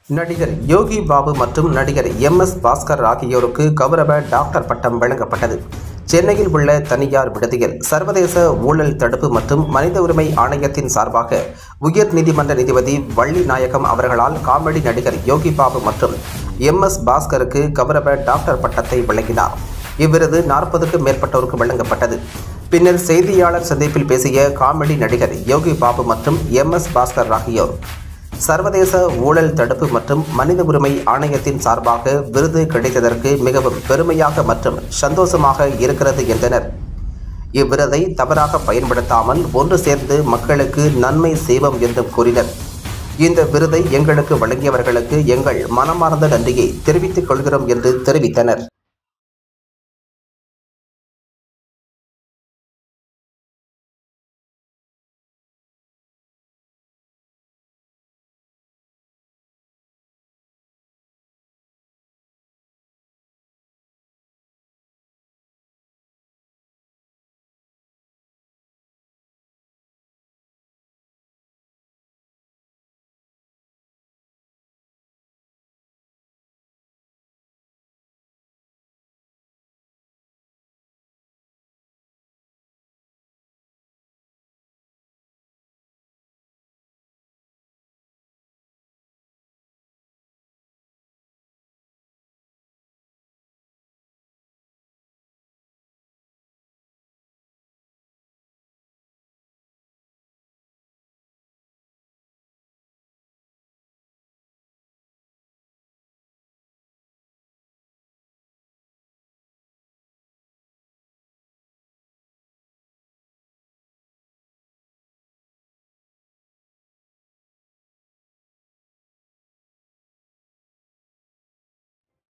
நடிகர் யோகி பாபு மற்றும் நடிகர் எம் எஸ் பாஸ்கர் ஆகியோருக்கு கௌரவ டாக்டர் பட்டம் வழங்கப்பட்டது சென்னையில் உள்ள தனியார் விடுதியில் சர்வதேச ஊழல் தடுப்பு மற்றும் மனித உரிமை ஆணையத்தின் சார்பாக உயர் நீதிமன்ற நீதிபதி வள்ளி நாயகம் அவர்களால் காமெடி நடிகர் யோகி பாபு மற்றும் எம் எஸ் பாஸ்கருக்கு கௌரவ டாக்டர் பட்டத்தை வழங்கினார் இவ்விருது நாற்பதுக்கும் மேற்பட்டோருக்கு வழங்கப்பட்டது பின்னர் செய்தியாளர் சந்திப்பில் பேசிய காமெடி நடிகர் யோகி பாபு மற்றும் எம் எஸ் பாஸ்கர் ஆகியோர் சர்வதேச ஊழல் தடுப்பு மற்றும் மனித உரிமை ஆணையத்தின் சார்பாக விருது கிடைத்ததற்கு மிகவும் பெருமையாக மற்றும் சந்தோஷமாக இருக்கிறது என்றனர் இவ்விருதை தவறாக பயன்படுத்தாமல் ஒன்று சேர்ந்து மக்களுக்கு நன்மை செய்வோம் என்றும் கூறினர் இந்த விருதை எங்களுக்கு வழங்கியவர்களுக்கு எங்கள் மனமார்ந்த நன்றியை தெரிவித்துக் கொள்கிறோம் என்று தெரிவித்தனர்